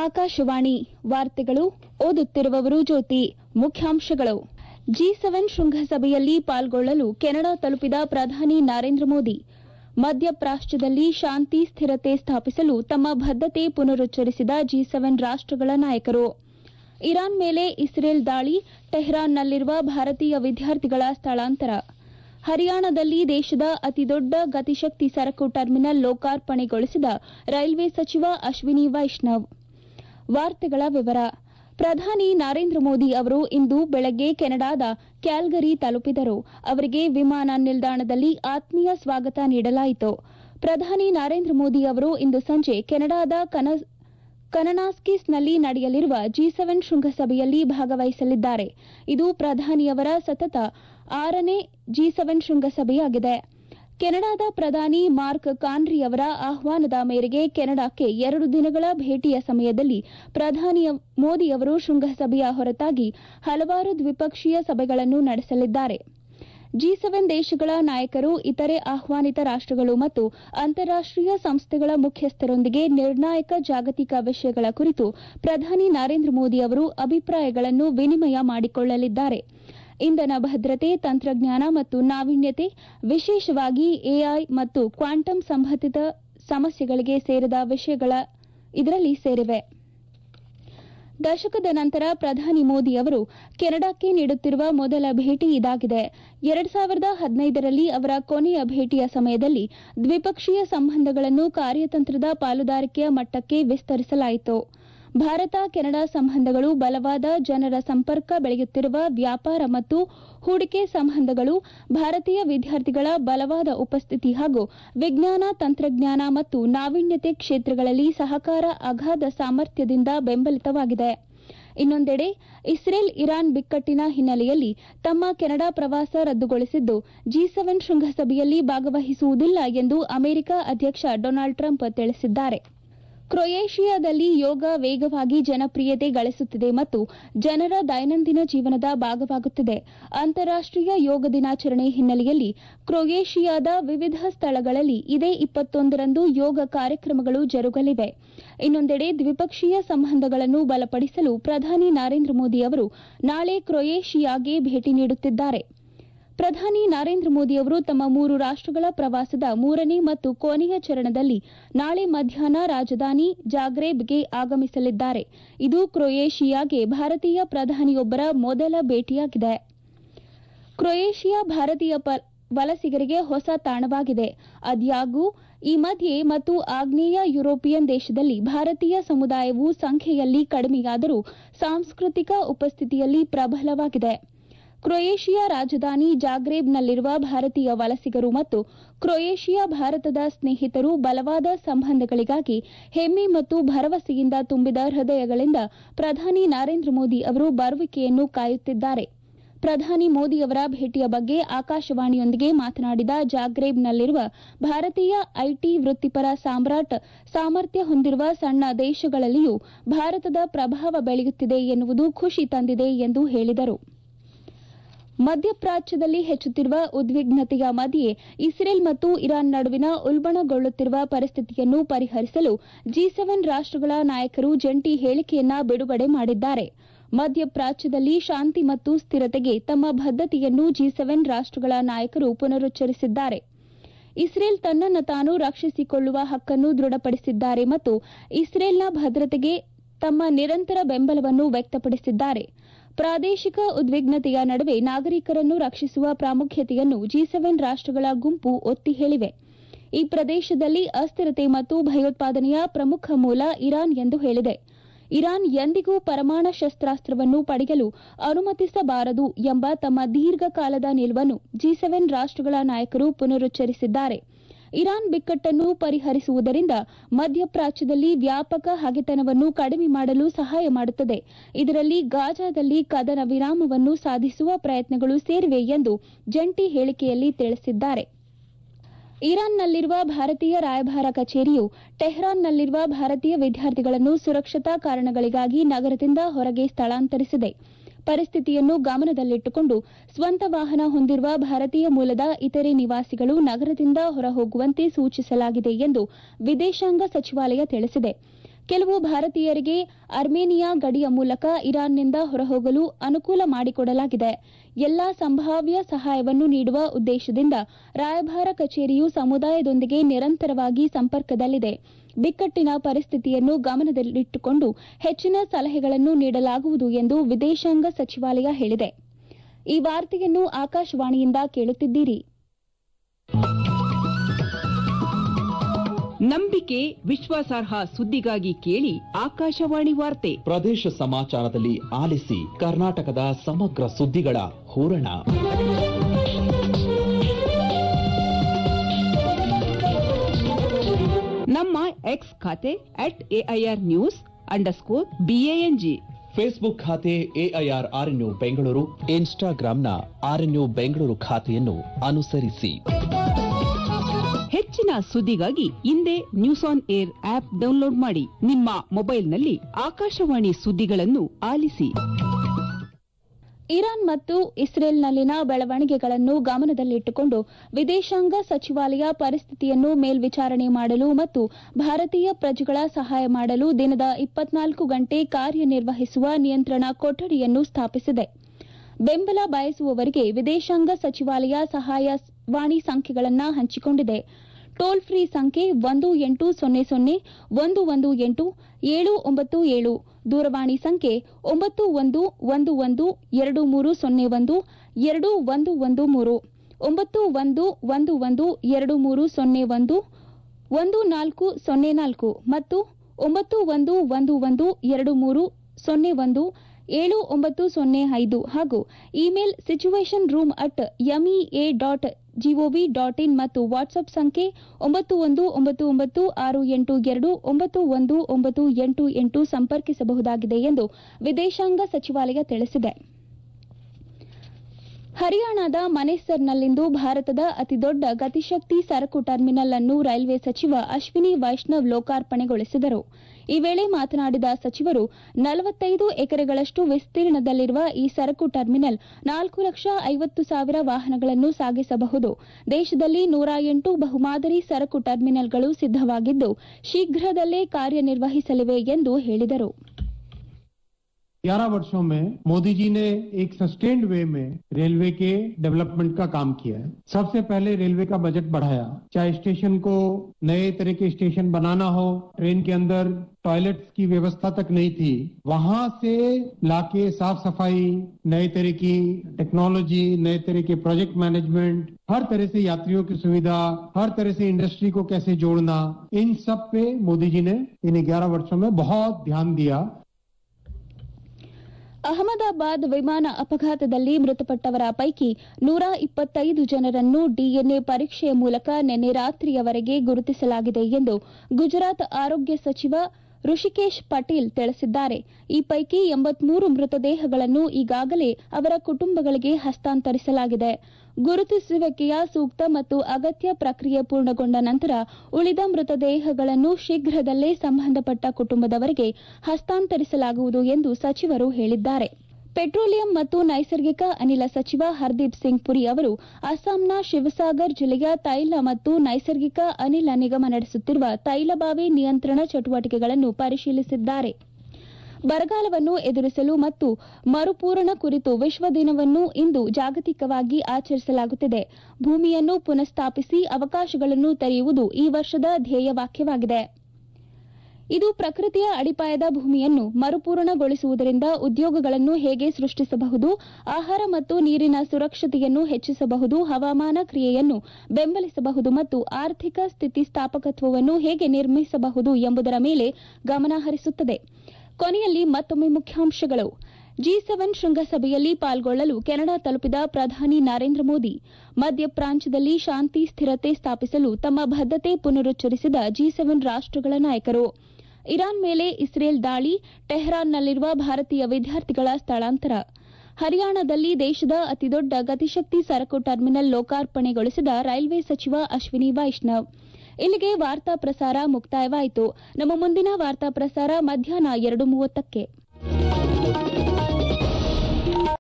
ಆಕಾಶವಾಣಿ ವಾರ್ತೆಗಳು ಓದುತ್ತಿರುವವರು ಜ್ಯೋತಿ ಮುಖ್ಯಾಂಶಗಳು ಜಿ ಸೆವೆನ್ ಶೃಂಗಸಭೆಯಲ್ಲಿ ಪಾಲ್ಗೊಳ್ಳಲು ಕೆನಡಾ ತಲುಪಿದ ಪ್ರಧಾನಿ ನರೇಂದ್ರ ಮೋದಿ ಮಧ್ಯಪ್ರಾಚ್ಯದಲ್ಲಿ ಶಾಂತಿ ಸ್ಥಿರತೆ ಸ್ಥಾಪಿಸಲು ತಮ್ಮ ಬದ್ದತೆ ಪುನರುಚ್ಚರಿಸಿದ ಜಿ ಸೆವೆನ್ ರಾಷ್ಟಗಳ ನಾಯಕರು ಇರಾನ್ ಮೇಲೆ ಇಸ್ರೇಲ್ ದಾಳಿ ಟೆಹರಾನ್ನಲ್ಲಿರುವ ಭಾರತೀಯ ವಿದ್ಯಾರ್ಥಿಗಳ ಸ್ಥಳಾಂತರ ಹರಿಯಾಣದಲ್ಲಿ ದೇಶದ ಅತಿದೊಡ್ಡ ಗತಿಶಕ್ತಿ ಸರಕು ಟರ್ಮಿನಲ್ ಲೋಕಾರ್ಪಣೆಗೊಳಿಸಿದ ರೈಲ್ವೆ ಸಚಿವ ಅಶ್ವಿನಿ ವೈಷ್ಣವ್ ವಾರ್ತೆಗಳ ವಿವರ ಪ್ರಧಾನಿ ನರೇಂದ್ರ ಮೋದಿ ಅವರು ಇಂದು ಬೆಳಗ್ಗೆ ಕೆನಡಾದ ಕ್ಯಾಲ್ಗರಿ ತಲುಪಿದರು ಅವರಿಗೆ ವಿಮಾನ ನಿಲ್ದಾಣದಲ್ಲಿ ಆತ್ಮೀಯ ಸ್ವಾಗತ ನೀಡಲಾಯಿತು ಪ್ರಧಾನಿ ನರೇಂದ್ರ ಮೋದಿ ಅವರು ಇಂದು ಸಂಜೆ ಕೆನಡಾದ ಕನನಾಸ್ಕಿಸ್ನಲ್ಲಿ ನಡೆಯಲಿರುವ ಜಿ ಸೆವೆನ್ ಶೃಂಗಸಭೆಯಲ್ಲಿ ಭಾಗವಹಿಸಲಿದ್ದಾರೆ ಇದು ಪ್ರಧಾನಿಯವರ ಸತತ ಆರನೇ ಜಿ ಸೆವೆನ್ ಶೃಂಗಸಭೆಯಾಗಿದೆ ಕೆನಡಾದ ಪ್ರಧಾನಿ ಮಾರ್ಕ್ ಕಾನ್ರಿ ಅವರ ಆಹ್ವಾನದ ಮೇರೆಗೆ ಕೆನಡಾಕ್ಕೆ ಎರಡು ದಿನಗಳ ಭೇಟಿಯ ಸಮಯದಲ್ಲಿ ಪ್ರಧಾನಿ ಮೋದಿ ಅವರು ಶೃಂಗಸಭೆಯ ಹೊರತಾಗಿ ಹಲವಾರು ದ್ವಿಪಕ್ಷೀಯ ಸಭೆಗಳನ್ನು ನಡೆಸಲಿದ್ದಾರೆ ಜಿ ಸೆವೆನ್ ದೇಶಗಳ ನಾಯಕರು ಇತರೆ ಆಹ್ವಾನಿತ ರಾಷ್ಟಗಳು ಮತ್ತು ಅಂತಾರಾಷ್ಟೀಯ ಸಂಸ್ಥೆಗಳ ಮುಖ್ಯಸ್ಥರೊಂದಿಗೆ ನಿರ್ಣಾಯಕ ಜಾಗತಿಕ ವಿಷಯಗಳ ಕುರಿತು ಪ್ರಧಾನಿ ನರೇಂದ್ರ ಮೋದಿ ಅವರು ಅಭಿಪ್ರಾಯಗಳನ್ನು ವಿನಿಮಯ ಮಾಡಿಕೊಳ್ಳಲಿದ್ದಾರೆ ಇಂಧನ ಭದ್ರತೆ ತಂತ್ರಜ್ಞಾನ ಮತ್ತು ನಾವೀನ್ಯತೆ ವಿಶೇಷವಾಗಿ ಎಐ ಮತ್ತು ಕ್ವಾಂಟಮ್ ಸಂಬಂಧಿತ ಸಮಸ್ಯೆಗಳಿಗೆ ಸೇರಿದ ವಿಷಯಗಳ ಇದರಲ್ಲಿ ಸೇರಿವೆ ದಶಕದ ನಂತರ ಪ್ರಧಾನಿ ಮೋದಿ ಅವರು ಕೆನಡಾಕ್ಕೆ ನೀಡುತ್ತಿರುವ ಮೊದಲ ಭೇಟಿ ಇದಾಗಿದೆ ಎರಡು ಸಾವಿರದ ಹದಿನೈದರಲ್ಲಿ ಅವರ ಕೊನೆಯ ಭೇಟಿಯ ಸಮಯದಲ್ಲಿ ದ್ವಿಪಕ್ಷೀಯ ಸಂಬಂಧಗಳನ್ನು ಕಾರ್ಯತಂತ್ರದ ಪಾಲುದಾರಿಕೆಯ ಮಟ್ಟಕ್ಕೆ ವಿಸ್ತರಿಸಲಾಯಿತು ಭಾರತ ಕೆನಡಾ ಸಂಬಂಧಗಳು ಬಲವಾದ ಜನರ ಸಂಪರ್ಕ ಬೆಳೆಯುತ್ತಿರುವ ವ್ಯಾಪಾರ ಮತ್ತು ಹೂಡಿಕೆ ಸಂಬಂಧಗಳು ಭಾರತೀಯ ವಿದ್ಯಾರ್ಥಿಗಳ ಬಲವಾದ ಉಪಸ್ಥಿತಿ ಹಾಗೂ ವಿಜ್ಞಾನ ತಂತ್ರಜ್ಞಾನ ಮತ್ತು ನಾವೀನ್ಯತೆ ಕ್ಷೇತ್ರಗಳಲ್ಲಿ ಸಹಕಾರ ಅಗಾಧ ಸಾಮರ್ಥ್ಯದಿಂದ ಬೆಂಬಲಿತವಾಗಿದೆ ಇನ್ನೊಂದೆಡೆ ಇಸ್ರೇಲ್ ಇರಾನ್ ಬಿಕ್ಕಟ್ಟಿನ ಹಿನ್ನೆಲೆಯಲ್ಲಿ ತಮ್ಮ ಕೆನಡಾ ಪ್ರವಾಸ ರದ್ದುಗೊಳಿಸಿದ್ದು ಜಿ ಸೆವೆನ್ ಶೃಂಗಸಭೆಯಲ್ಲಿ ಭಾಗವಹಿಸುವುದಿಲ್ಲ ಎಂದು ಅಮೆರಿಕ ಅಧ್ಯಕ್ಷ ಡೊನಾಲ್ಡ್ ಟ್ರಂಪ್ ತಿಳಿಸಿದ್ದಾರೆ ಕ್ರೊಯೇಷಿಯಾದಲ್ಲಿ ಯೋಗ ವೇಗವಾಗಿ ಜನಪ್ರಿಯತೆ ಗಳಿಸುತ್ತಿದೆ ಮತ್ತು ಜನರ ದೈನಂದಿನ ಜೀವನದ ಭಾಗವಾಗುತ್ತಿದೆ ಅಂತಾರಾಷ್ಟೀಯ ಯೋಗ ದಿನಾಚರಣೆ ಹಿನ್ನೆಲೆಯಲ್ಲಿ ಕ್ರೊಯೇಷಿಯಾದ ವಿವಿಧ ಸ್ಥಳಗಳಲ್ಲಿ ಇದೇ ಇಪ್ಪತ್ತೊಂದರಂದು ಯೋಗ ಕಾರ್ಯಕ್ರಮಗಳು ಜರುಗಲಿವೆ ಇನ್ನೊಂದೆಡೆ ದ್ವಿಪಕ್ಷೀಯ ಸಂಬಂಧಗಳನ್ನು ಬಲಪಡಿಸಲು ಪ್ರಧಾನಿ ನರೇಂದ್ರ ಮೋದಿ ಅವರು ನಾಳೆ ಕ್ರೊಯೇಷಿಯಾಗೆ ಭೇಟಿ ನೀಡುತ್ತಿದ್ದಾರೆ ಪ್ರಧಾನಿ ನರೇಂದ್ರ ಮೋದಿ ಅವರು ತಮ್ಮ ಮೂರು ರಾಷ್ಟಗಳ ಪ್ರವಾಸದ ಮೂರನೇ ಮತ್ತು ಕೊನೆಯ ಚರಣದಲ್ಲಿ ನಾಳೆ ಮಧ್ಯಾಹ್ನ ರಾಜಧಾನಿ ಜಾಗ್ರೇಬ್ಗೆ ಆಗಮಿಸಲಿದ್ದಾರೆ ಇದು ಕ್ರೊಯೇಷಿಯಾಗೆ ಭಾರತೀಯ ಪ್ರಧಾನಿಯೊಬ್ಬರ ಮೊದಲ ಭೇಟಿಯಾಗಿದೆ ಕ್ರೊಯೇಷಿಯಾ ಭಾರತೀಯ ವಲಸಿಗರಿಗೆ ಹೊಸ ತಾಣವಾಗಿದೆ ಆದಾಗ್ಯೂ ಈ ಮಧ್ಯೆ ಮತ್ತು ಆಗ್ನೇಯ ಯುರೋಪಿಯನ್ ದೇಶದಲ್ಲಿ ಭಾರತೀಯ ಸಮುದಾಯವು ಸಂಖ್ಯೆಯಲ್ಲಿ ಕಡಿಮೆಯಾದರೂ ಸಾಂಸ್ಕೃತಿಕ ಉಪಸ್ಥಿತಿಯಲ್ಲಿ ಪ್ರಬಲವಾಗಿದೆ ಕ್ರೊಯೇಷಿಯಾ ರಾಜಧಾನಿ ಜಾಗ್ರೇಬ್ನಲ್ಲಿರುವ ಭಾರತೀಯ ವಲಸಿಗರು ಮತ್ತು ಕ್ರೊಯೇಷಿಯಾ ಭಾರತದ ಸ್ನೇಹಿತರು ಬಲವಾದ ಸಂಬಂಧಗಳಿಗಾಗಿ ಹೆಮ್ಮೆ ಮತ್ತು ಭರವಸೆಯಿಂದ ತುಂಬಿದ ಹೃದಯಗಳಿಂದ ಪ್ರಧಾನಿ ನರೇಂದ್ರ ಮೋದಿ ಅವರು ಬರುವಿಕೆಯನ್ನು ಕಾಯುತ್ತಿದ್ದಾರೆ ಪ್ರಧಾನಿ ಮೋದಿಯವರ ಭೇಟಿಯ ಬಗ್ಗೆ ಆಕಾಶವಾಣಿಯೊಂದಿಗೆ ಮಾತನಾಡಿದ ಜಾಗ್ರೇಬ್ನಲ್ಲಿರುವ ಭಾರತೀಯ ಐಟಿ ವೃತ್ತಿಪರ ಸಾಮ್ರಾಟ್ ಸಾಮರ್ಥ್ಯ ಹೊಂದಿರುವ ಸಣ್ಣ ದೇಶಗಳಲ್ಲಿಯೂ ಭಾರತದ ಪ್ರಭಾವ ಬೆಳೆಯುತ್ತಿದೆ ಎನ್ನುವುದು ಖುಷಿ ತಂದಿದೆ ಎಂದು ಹೇಳಿದರು ಮಧ್ಯಪ್ರಾಚ್ಯದಲ್ಲಿ ಹೆಚ್ಚುತ್ತಿರುವ ಉದ್ವಿಗ್ನತೆಯ ಮಧ್ಯೆ ಇಸ್ರೇಲ್ ಮತ್ತು ಇರಾನ್ ನಡುವಿನ ಉಲ್ಬಣಗೊಳ್ಳುತ್ತಿರುವ ಪರಿಸ್ಥಿತಿಯನ್ನು ಪರಿಹರಿಸಲು ಜಿ ಸೆವೆನ್ ರಾಷ್ಟಗಳ ನಾಯಕರು ಜಂಟಿ ಹೇಳಿಕೆಯನ್ನ ಬಿಡುಗಡೆ ಮಾಡಿದ್ದಾರೆ ಮಧ್ಯಪ್ರಾಚ್ಯದಲ್ಲಿ ಶಾಂತಿ ಮತ್ತು ಸ್ಥಿರತೆಗೆ ತಮ್ಮ ಬದ್ದತೆಯನ್ನು ಜಿ ಸೆವೆನ್ ರಾಷ್ಟಗಳ ನಾಯಕರು ಪುನರುಚ್ಚರಿಸಿದ್ದಾರೆ ಇಸ್ರೇಲ್ ತನ್ನನ್ನು ತಾನು ರಕ್ಷಿಸಿಕೊಳ್ಳುವ ಹಕ್ಕನ್ನು ದೃಢಪಡಿಸಿದ್ದಾರೆ ಮತ್ತು ಇಸ್ರೇಲ್ನ ಭದ್ರತೆಗೆ ತಮ್ಮ ನಿರಂತರ ಬೆಂಬಲವನ್ನು ವ್ಯಕ್ತಪಡಿಸಿದ್ದಾರೆ ಪ್ರಾದೇಶಿಕ ಉದ್ವಿಗ್ನತೆಯ ನಡುವೆ ನಾಗರಿಕರನ್ನು ರಕ್ಷಿಸುವ ಪ್ರಾಮುಖ್ಯತೆಯನ್ನು ಜಿ ಸೆವೆನ್ ರಾಷ್ಟಗಳ ಗುಂಪು ಒತ್ತಿ ಹೇಳಿವೆ ಈ ಪ್ರದೇಶದಲ್ಲಿ ಅಸ್ಥಿರತೆ ಮತ್ತು ಭಯೋತ್ಪಾದನೆಯ ಪ್ರಮುಖ ಮೂಲ ಇರಾನ್ ಎಂದು ಹೇಳಿದೆ ಇರಾನ್ ಎಂದಿಗೂ ಪರಮಾಣು ಶಸ್ತ್ರಾಸ್ತ್ರವನ್ನು ಪಡೆಯಲು ಅನುಮತಿಸಬಾರದು ಎಂಬ ತಮ್ಮ ದೀರ್ಘಕಾಲದ ನಿಲುವನ್ನು ಜಿ ಸೆವೆನ್ ರಾಷ್ಟಗಳ ನಾಯಕರು ಪುನರುಚ್ಚರಿಸಿದ್ದಾರೆ ಇರಾನ್ ಬಿಕ್ಕಟ್ಟನ್ನು ಪರಿಹರಿಸುವುದರಿಂದ ಮಧ್ಯಪ್ರಾಚ್ಯದಲ್ಲಿ ವ್ಯಾಪಕ ಹಗೆತನವನ್ನು ಕಡಿಮೆ ಮಾಡಲು ಸಹಾಯ ಮಾಡುತ್ತದೆ ಇದರಲ್ಲಿ ಗಾಜಾದಲ್ಲಿ ಕದನ ವಿರಾಮವನ್ನು ಸಾಧಿಸುವ ಪ್ರಯತ್ನಗಳು ಸೇರಿವೆ ಎಂದು ಜಂಟಿ ಹೇಳಿಕೆಯಲ್ಲಿ ತಿಳಿಸಿದ್ದಾರೆ ಇರಾನ್ನಲ್ಲಿರುವ ಭಾರತೀಯ ರಾಯಭಾರ ಕಚೇರಿಯು ಟೆಹರಾನ್ನಲ್ಲಿರುವ ಭಾರತೀಯ ವಿದ್ಯಾರ್ಥಿಗಳನ್ನು ಸುರಕ್ಷತಾ ಕಾರಣಗಳಿಗಾಗಿ ನಗರದಿಂದ ಹೊರಗೆ ಸ್ಥಳಾಂತರಿಸಿದೆ ಪರಿಸ್ಥಿತಿಯನ್ನು ಗಮನದಲ್ಲಿಟ್ಟುಕೊಂಡು ಸ್ವಂತ ವಾಹನ ಹೊಂದಿರುವ ಭಾರತೀಯ ಮೂಲದ ಇತರೆ ನಿವಾಸಿಗಳು ನಗರದಿಂದ ಹೊರಹೋಗುವಂತೆ ಸೂಚಿಸಲಾಗಿದೆ ಎಂದು ವಿದೇಶಾಂಗ ಸಚಿವಾಲಯ ತಿಳಿಸಿದೆ ಕೆಲವು ಭಾರತೀಯರಿಗೆ ಅರ್ಮೇನಿಯಾ ಗಡಿಯ ಮೂಲಕ ಇರಾನ್ನಿಂದ ಹೊರಹೋಗಲು ಅನುಕೂಲ ಮಾಡಿಕೊಡಲಾಗಿದೆ ಎಲ್ಲಾ ಸಂಭಾವ್ಯ ಸಹಾಯವನ್ನು ನೀಡುವ ಉದ್ದೇಶದಿಂದ ರಾಯಭಾರ ಕಚೇರಿಯು ಸಮುದಾಯದೊಂದಿಗೆ ನಿರಂತರವಾಗಿ ಸಂಪರ್ಕದಲ್ಲಿದೆ ಬಿಕ್ಕಟ್ಟಿನ ಪರಿಸ್ಥಿತಿಯನ್ನು ಗಮನದಲ್ಲಿಟ್ಟುಕೊಂಡು ಹೆಚ್ಚಿನ ಸಲಹೆಗಳನ್ನು ನೀಡಲಾಗುವುದು ಎಂದು ವಿದೇಶಾಂಗ ಸಚಿವಾಲಯ ಹೇಳಿದೆ ಈ ವಾರ್ತೆಯನ್ನು ಆಕಾಶವಾಣಿಯಿಂದ ಕೇಳುತ್ತಿದ್ದೀರಿ ನಂಬಿಕೆ ವಿಶ್ವಾಸಾರ್ಹ ಸುದ್ದಿಗಾಗಿ ಕೇಳಿ ಆಕಾಶವಾಣಿ ವಾರ್ತೆ ಪ್ರದೇಶ ಸಮಾಚಾರದಲ್ಲಿ ಆಲಿಸಿ ಕರ್ನಾಟಕದ ಸಮಗ್ರ ಸುದ್ದಿಗಳ ಹೂರಣ ನಮ್ಮ ಎಕ್ಸ್ ಖಾತೆ at AIR news underscore BANG Facebook ಖಾತೆ ಎಐಆರ್ ಆರ್ಎನ್ಯು ಬೆಂಗಳೂರು ಇನ್ಸ್ಟಾಗ್ರಾಂನ ಆರ್ಎನ್ಯು ಬೆಂಗಳೂರು ಖಾತೆಯನ್ನು ಅನುಸರಿಸಿ ಹೆಚ್ಚಿನ ಸುದ್ದಿಗಾಗಿ ಹಿಂದೆ news on air app download ಮಾಡಿ ನಿಮ್ಮ ಮೊಬೈಲ್ನಲ್ಲಿ ಆಕಾಶವಾಣಿ ಸುದ್ದಿಗಳನ್ನು ಆಲಿಸಿ ಇರಾನ್ ಮತ್ತು ಇಸ್ರೇಲ್ನಲ್ಲಿನ ಬೆಳವಣಿಗೆಗಳನ್ನು ಗಮನದಲ್ಲಿಟ್ಟುಕೊಂಡು ವಿದೇಶಾಂಗ ಸಚಿವಾಲಯ ಪರಿಸ್ಥಿತಿಯನ್ನು ಮೇಲ್ವಿಚಾರಣೆ ಮಾಡಲು ಮತ್ತು ಭಾರತೀಯ ಪ್ರಜೆಗಳ ಸಹಾಯ ಮಾಡಲು ದಿನದ ಇಪ್ಪತ್ನಾಲ್ಕು ಗಂಟೆ ಕಾರ್ಯನಿರ್ವಹಿಸುವ ನಿಯಂತ್ರಣ ಕೊಠಡಿಯನ್ನು ಸ್ಥಾಪಿಸಿದೆ ಬೆಂಬಲ ಬಯಸುವವರಿಗೆ ವಿದೇಶಾಂಗ ಸಚಿವಾಲಯ ಸಹಾಯವಾಣಿ ಸಂಖ್ಯೆಗಳನ್ನು ಹಂಚಿಕೊಂಡಿದೆ ಟೋಲ್ ಫ್ರೀ ಸಂಖ್ಯೆ ಒಂದು ಎಂಟು ಸೊನ್ನೆ ಸೊನ್ನೆ ಒಂದು ಒಂದು ಎಂಟು ಏಳು ಒಂಬತ್ತು ಏಳು ದೂರವಾಣಿ ಸಂಖ್ಯೆ ಒಂಬತ್ತು ಒಂದು ಒಂದು ಒಂದು ಎರಡು ಮೂರು ಸೊನ್ನೆ ಒಂದು ಎರಡು ಒಂದು ಒಂದು ಮೂರು ಒಂಬತ್ತು ಒಂದು ಒಂದು ಒಂದು ಎರಡು ಮೂರು ಸೊನ್ನೆ ಒಂದು ಒಂದು ನಾಲ್ಕು ಸೊನ್ನೆ ನಾಲ್ಕು ಮತ್ತು ಒಂಬತ್ತು ಒಂದು ಒಂದು ಒಂದು ಎರಡು ಮೂರು ಸೊನ್ನೆ ಒಂದು ಏಳು ಒಂಬತ್ತು ಸೊನ್ನೆ ಐದು ಹಾಗೂ email situation room at MEA dot GOV dot in ಮತ್ತು ವಾಟ್ಸ್ಆಪ್ ಸಂಖ್ಯೆ ಒಂಬತ್ತು ಒಂದು ಒಂಬತ್ತು ಒಂಬತ್ತು ಆರು ಎಂಟು ಎರಡು ಒಂಬತ್ತು ಒಂದು ಒಂಬತ್ತು ಎಂಟು ಎಂಟು ಸಂಪರ್ಕಿಸಬಹುದಾಗಿದೆ ಎಂದು ವಿದೇಶಾಂಗ ಸಚಿವಾಲಯ ತಿಳಿಸಿದೆ ಹರಿಯಾಣದ ಮನೇಸರ್ನಲ್ಲಿಂದು ಭಾರತದ ಅತಿದೊಡ್ಡ ಗತಿಶಕ್ತಿ ಸರಕು ಟರ್ಮಿನಲ್ ಅನ್ನು ರೈಲ್ವೆ ಸಚಿವ ಅಶ್ವಿನಿ ವೈಷ್ಣವ್ ಲೋಕಾರ್ಪಣೆಗೊಳಿಸಿದರು ಈ ವೇಳೆ ಮಾತನಾಡಿದ ಸಚಿವರು ನಲವತ್ತೈದು ಎಕರೆಗಳಷ್ಟು ವಿಸ್ತೀರ್ಣದಲ್ಲಿರುವ ಈ ಸರಕು ಟರ್ಮಿನಲ್ ನಾಲ್ಕು ಲಕ್ಷ ಐವತ್ತು ಸಾವಿರ ವಾಹನಗಳನ್ನು ಸಾಗಿಸಬಹುದು ದೇಶದಲ್ಲಿ ನೂರ ಎಂಟು ಬಹುಮಾದರಿ ಸರಕು ಟರ್ಮಿನಲ್ಗಳು ಸಿದ್ದವಾಗಿದ್ದು ಶೀಘ್ರದಲ್ಲೇ ಕಾರ್ಯನಿರ್ವಹಿಸಲಿವೆ ಎಂದು ಹೇಳಿದರು ग्यारह वर्षों में मोदी जी ने एक सस्टेन्ड वे में रेलवे के डेवलपमेंट का काम किया है सबसे पहले रेलवे का बजट बढ़ाया चाहे स्टेशन को नए तरह के स्टेशन बनाना हो ट्रेन के अंदर टॉयलेट्स की व्यवस्था तक नहीं थी वहां से लाके साफ सफाई नए तरह की टेक्नोलॉजी नए तरह के प्रोजेक्ट मैनेजमेंट हर तरह से यात्रियों की सुविधा हर तरह से इंडस्ट्री को कैसे जोड़ना इन सब पे मोदी जी ने इन ग्यारह वर्षों में बहुत ध्यान दिया ಅಹಮದಾಬಾದ್ ವಿಮಾನ ಅಪಘಾತದಲ್ಲಿ ಮೃತಪಟ್ಟವರ ಪೈಕಿ ನೂರ ಇಪ್ಪತ್ತೈದು ಜನರನ್ನು ಡಿಎನ್ಎ ಪರೀಕ್ಷೆಯ ಮೂಲಕ ನಿನ್ನೆ ರಾತ್ರಿಯವರೆಗೆ ಗುರುತಿಸಲಾಗಿದೆ ಎಂದು ಗುಜರಾತ್ ಆರೋಗ್ಯ ಸಚಿವ ಋಷಿಕೇಶ್ ಪಟೇಲ್ ತಿಳಿಸಿದ್ದಾರೆ ಈ ಪೈಕಿ ಎಂಬತ್ಮೂರು ಮೃತದೇಹಗಳನ್ನು ಈಗಾಗಲೇ ಅವರ ಕುಟುಂಬಗಳಿಗೆ ಹಸ್ತಾಂತರಿಸಲಾಗಿದೆ ಗುರುತಿಸುವಿಕೆಯ ಸೂಕ್ತ ಮತ್ತು ಅಗತ್ಯ ಪ್ರಕ್ರಿಯೆ ಪೂರ್ಣಗೊಂಡ ನಂತರ ಉಳಿದ ಮೃತದೇಹಗಳನ್ನು ಶೀಘ್ರದಲ್ಲೇ ಸಂಬಂಧಪಟ್ಟ ಕುಟುಂಬದವರಿಗೆ ಹಸ್ತಾಂತರಿಸಲಾಗುವುದು ಎಂದು ಸಚಿವರು ಹೇಳಿದ್ದಾರೆ ಪೆಟ್ರೋಲಿಯಂ ಮತ್ತು ನೈಸರ್ಗಿಕ ಅನಿಲ ಸಚಿವ ಹರ್ದೀಪ್ ಸಿಂಗ್ ಪುರಿ ಅವರು ಅಸ್ಸಾಂನ ಶಿವಸಾಗರ್ ಜಿಲ್ಲೆಯ ತೈಲ ಮತ್ತು ನೈಸರ್ಗಿಕ ಅನಿಲ ನಿಗಮ ನಡೆಸುತ್ತಿರುವ ತೈಲಬಾವಿ ನಿಯಂತ್ರಣ ಚಟುವಟಿಕೆಗಳನ್ನು ಪರಿಶೀಲಿಸಿದ್ದಾರೆ ಬರಗಾಲವನ್ನು ಎದುರಿಸಲು ಮತ್ತು ಮರುಪೂರಣ ಕುರಿತು ವಿಶ್ವ ದಿನವನ್ನು ಇಂದು ಜಾಗತಿಕವಾಗಿ ಆಚರಿಸಲಾಗುತ್ತಿದೆ ಭೂಮಿಯನ್ನು ಪುನಃಸ್ಥಾಪಿಸಿ ಅವಕಾಶಗಳನ್ನು ತೆರೆಯುವುದು ಈ ವರ್ಷದ ಧ್ಯೇಯವಾಕ್ಯವಾಗಿದೆ ಇದು ಪ್ರಕೃತಿಯ ಅಡಿಪಾಯದ ಭೂಮಿಯನ್ನು ಮರುಪೂರಣಗೊಳಿಸುವುದರಿಂದ ಉದ್ಯೋಗಗಳನ್ನು ಹೇಗೆ ಸೃಷ್ಟಿಸಬಹುದು ಆಹಾರ ಮತ್ತು ನೀರಿನ ಸುರಕ್ಷತೆಯನ್ನು ಹೆಚ್ಚಿಸಬಹುದು ಹವಾಮಾನ ಕ್ರಿಯೆಯನ್ನು ಬೆಂಬಲಿಸಬಹುದು ಮತ್ತು ಆರ್ಥಿಕ ಸ್ಥಿತಿಸ್ಥಾಪಕತ್ವವನ್ನು ಹೇಗೆ ನಿರ್ಮಿಸಬಹುದು ಎಂಬುದರ ಮೇಲೆ ಗಮನ ಹರಿಸುತ್ತದೆ ಕೊನೆಯಲ್ಲಿ ಮತ್ತೊಮ್ಮೆ ಮುಖ್ಯಾಂಶಗಳು ಜಿ ಸೆವೆನ್ ಶೃಂಗಸಭೆಯಲ್ಲಿ ಪಾಲ್ಗೊಳ್ಳಲು ಕೆನಡಾ ತಲುಪಿದ ಪ್ರಧಾನಿ ನರೇಂದ್ರ ಮೋದಿ ಮಧ್ಯ ಪ್ರಾಂತ್ಯದಲ್ಲಿ ಶಾಂತಿ ಸ್ಥಿರತೆ ಸ್ಥಾಪಿಸಲು ತಮ್ಮ ಬದ್ದತೆ ಪುನರುಚ್ಚರಿಸಿದ ಜಿ ಸೆವೆನ್ ರಾಷ್ಟಗಳ ನಾಯಕರು ಇರಾನ್ ಮೇಲೆ ಇಸ್ರೇಲ್ ದಾಳಿ ಟೆಹರಾನ್ನಲ್ಲಿರುವ ಭಾರತೀಯ ವಿದ್ಯಾರ್ಥಿಗಳ ಸ್ಥಳಾಂತರ ಹರಿಯಾಣದಲ್ಲಿ ದೇಶದ ಅತಿದೊಡ್ಡ ಗತಿಶಕ್ತಿ ಸರಕು ಟರ್ಮಿನಲ್ ಲೋಕಾರ್ಪಣೆಗೊಳಿಸಿದ ರೈಲ್ವೆ ಸಚಿವ ಅಶ್ವಿನಿ ವೈಷ್ಣವ್ ಇಲ್ಲಿಗೆ ವಾರ್ತಾ ಪ್ರಸಾರ ಮುಕ್ತಾಯವಾಯಿತು ನಮ್ಮ ಮುಂದಿನ ವಾರ್ತಾ ಪ್ರಸಾರ ಮಧ್ಯಾಹ್ನ ಎರಡು ಮೂವತ್ತಕ್ಕೆ